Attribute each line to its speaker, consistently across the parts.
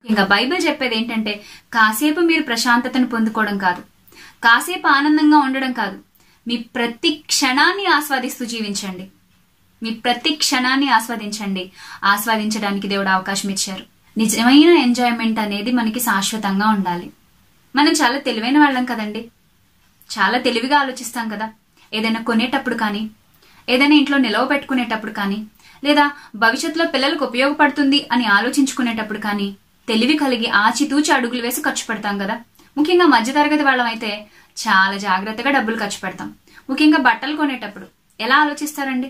Speaker 1: ఇంకా బైబిల్ చెప్పేది ఏంటంటే కాసేపు మీరు ప్రశాంతతను పొందుకోవడం కాదు కాసేపు ఆనందంగా ఉండడం కాదు మీ ప్రతి క్షణాన్ని ఆస్వాదిస్తూ జీవించండి మీ ప్రతి క్షణాన్ని ఆస్వాదించండి ఆస్వాదించడానికి దేవుడు అవకాశం ఇచ్చారు నిజమైన ఎంజాయ్మెంట్ అనేది మనకి శాశ్వతంగా ఉండాలి మనం చాలా తెలివైన వాళ్ళం కదండి చాలా తెలివిగా ఆలోచిస్తాం కదా ఏదైనా కొనేటప్పుడు కానీ ఏదైనా ఇంట్లో నిలవ పెట్టుకునేటప్పుడు కానీ లేదా భవిష్యత్తులో పిల్లలకు ఉపయోగపడుతుంది అని ఆలోచించుకునేటప్పుడు కానీ తెలివి కలిగి ఆచితూచి అడుగులు వేసి ఖర్చు పెడతాం కదా ముఖ్యంగా మధ్యతరగతి వాళ్ళం అయితే చాలా జాగ్రత్తగా డబ్బులు ఖర్చు పెడతాం ముఖ్యంగా బట్టలు కొనేటప్పుడు ఎలా ఆలోచిస్తారండి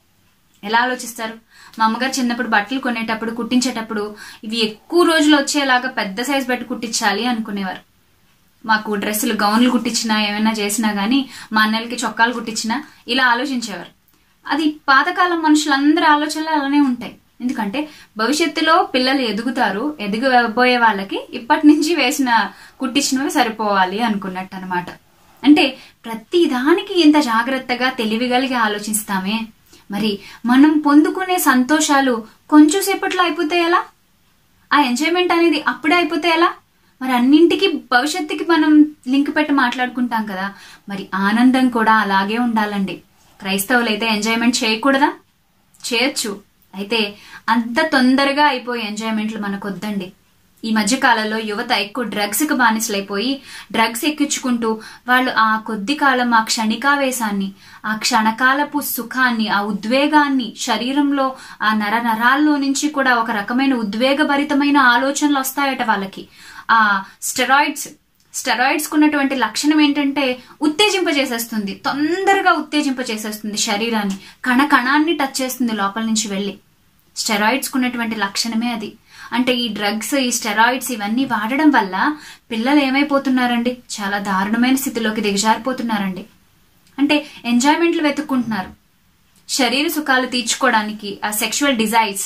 Speaker 1: ఎలా ఆలోచిస్తారు మా అమ్మగారు చిన్నప్పుడు బట్టలు కొనేటప్పుడు కుట్టించేటప్పుడు ఇవి ఎక్కువ రోజులు వచ్చేలాగా పెద్ద సైజు పెట్టి కుట్టించాలి అనుకునేవారు మాకు డ్రెస్సులు గౌన్లు కుట్టించినా ఏమైనా చేసినా గానీ మా అన్నలకి చొక్కాలు కుట్టించినా ఇలా ఆలోచించేవారు అది పాతకాలం మనుషులందరి ఆలోచనలు అలానే ఉంటాయి ఎందుకంటే భవిష్యత్తులో పిల్లలు ఎదుగుతారు ఎదుగుబోయే వాళ్ళకి ఇప్పటి నుంచి వేసిన కుట్టించినవి సరిపోవాలి అనుకున్నట్టు అనమాట అంటే ప్రతి దానికి ఇంత జాగ్రత్తగా తెలివిగలిగి ఆలోచిస్తామే మరి మనం పొందుకునే సంతోషాలు కొంచెం సేపట్లో అయిపోతే ఎలా ఆ ఎంజాయ్మెంట్ అనేది అప్పుడే అయిపోతే ఎలా మరి అన్నింటికి భవిష్యత్తుకి మనం లింక్ పెట్టి మాట్లాడుకుంటాం కదా మరి ఆనందం కూడా అలాగే ఉండాలండి క్రైస్తవులు అయితే ఎంజాయ్మెంట్ చేయకూడదా చేయొచ్చు అయితే అంత తొందరగా అయిపోయే ఎంజాయ్మెంట్లు మనకొద్దండి ఈ మధ్య కాలంలో యువత ఎక్కువ డ్రగ్స్ కి బానిసలైపోయి డ్రగ్స్ ఎక్కించుకుంటూ వాళ్ళు ఆ కొద్ది కాలం ఆ క్షణికావేశాన్ని ఆ క్షణకాలపు సుఖాన్ని ఆ ఉద్వేగాన్ని శరీరంలో ఆ నర నరాల్లో నుంచి కూడా ఒక రకమైన ఉద్వేగభరితమైన ఆలోచనలు వస్తాయట వాళ్ళకి ఆ స్టెరాయిడ్స్ స్టెరాయిడ్స్ ఉన్నటువంటి లక్షణం ఏంటంటే ఉత్తేజింపజేసేస్తుంది తొందరగా ఉత్తేజింపజేసేస్తుంది శరీరాన్ని కణ కణాన్ని టచ్ చేస్తుంది లోపల నుంచి వెళ్ళి స్టెరాయిడ్స్ ఉన్నటువంటి లక్షణమే అది అంటే ఈ డ్రగ్స్ ఈ స్టెరాయిడ్స్ ఇవన్నీ వాడడం వల్ల పిల్లలు ఏమైపోతున్నారండి చాలా దారుణమైన స్థితిలోకి దిగజారిపోతున్నారండి అంటే ఎంజాయ్మెంట్లు వెతుక్కుంటున్నారు శరీర సుఖాలు తీర్చుకోవడానికి ఆ సెక్షువల్ డిజైర్స్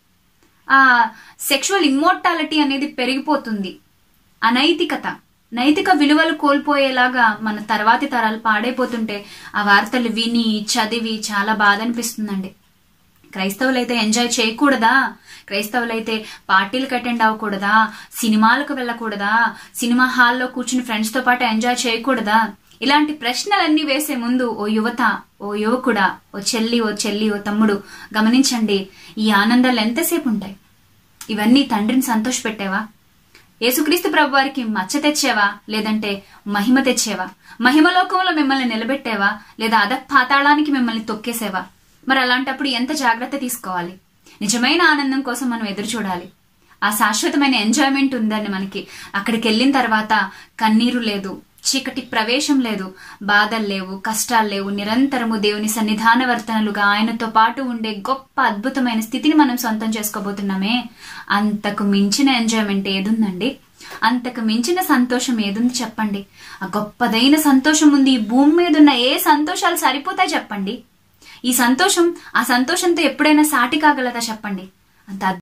Speaker 1: ఆ సెక్షువల్ ఇమ్మోర్టాలిటీ అనేది పెరిగిపోతుంది అనైతికత నైతిక విలువలు కోల్పోయేలాగా మన తర్వాతి తరాలు పాడైపోతుంటే ఆ వార్తలు విని చదివి చాలా బాధ అనిపిస్తుందండి క్రైస్తవులైతే ఎంజాయ్ చేయకూడదా క్రైస్తవులైతే పార్టీలకు అటెండ్ అవ్వకూడదా సినిమాలకు వెళ్ళకూడదా సినిమా హాల్లో కూర్చుని ఫ్రెండ్స్ తో పాటు ఎంజాయ్ చేయకూడదా ఇలాంటి ప్రశ్నలన్నీ వేసే ముందు ఓ యువత ఓ యువకుడా ఓ చెల్లి ఓ చెల్లి ఓ తమ్ముడు గమనించండి ఈ ఆనందాలు ఎంతసేపు ఉంటాయి ఇవన్నీ తండ్రిని సంతోషపెట్టేవా యేసుక్రీస్తు ప్రభు వారికి మచ్చ తెచ్చేవా లేదంటే మహిమ తెచ్చేవా మహిమలోకంలో మిమ్మల్ని నిలబెట్టేవా లేదా అదక్ పాతాళానికి మిమ్మల్ని తొక్కేసేవా మరి అలాంటప్పుడు ఎంత జాగ్రత్త తీసుకోవాలి నిజమైన ఆనందం కోసం మనం ఎదురు చూడాలి ఆ శాశ్వతమైన ఎంజాయ్మెంట్ ఉందని మనకి అక్కడికి వెళ్ళిన తర్వాత కన్నీరు లేదు చీకటి ప్రవేశం లేదు బాధలు లేవు కష్టాలు లేవు నిరంతరము దేవుని సన్నిధాన వర్తనలుగా ఆయనతో పాటు ఉండే గొప్ప అద్భుతమైన స్థితిని మనం సొంతం చేసుకోబోతున్నామే అంతకు మించిన ఎంజాయ్మెంట్ ఏదుందండి అంతకు మించిన సంతోషం ఏదుంది చెప్పండి ఆ గొప్పదైన సంతోషం ఉంది ఈ భూమి మీద ఉన్న ఏ సంతోషాలు సరిపోతాయి చెప్పండి ఈ సంతోషం ఆ సంతోషంతో ఎప్పుడైనా సాటి కాగలదా చెప్పండి అంత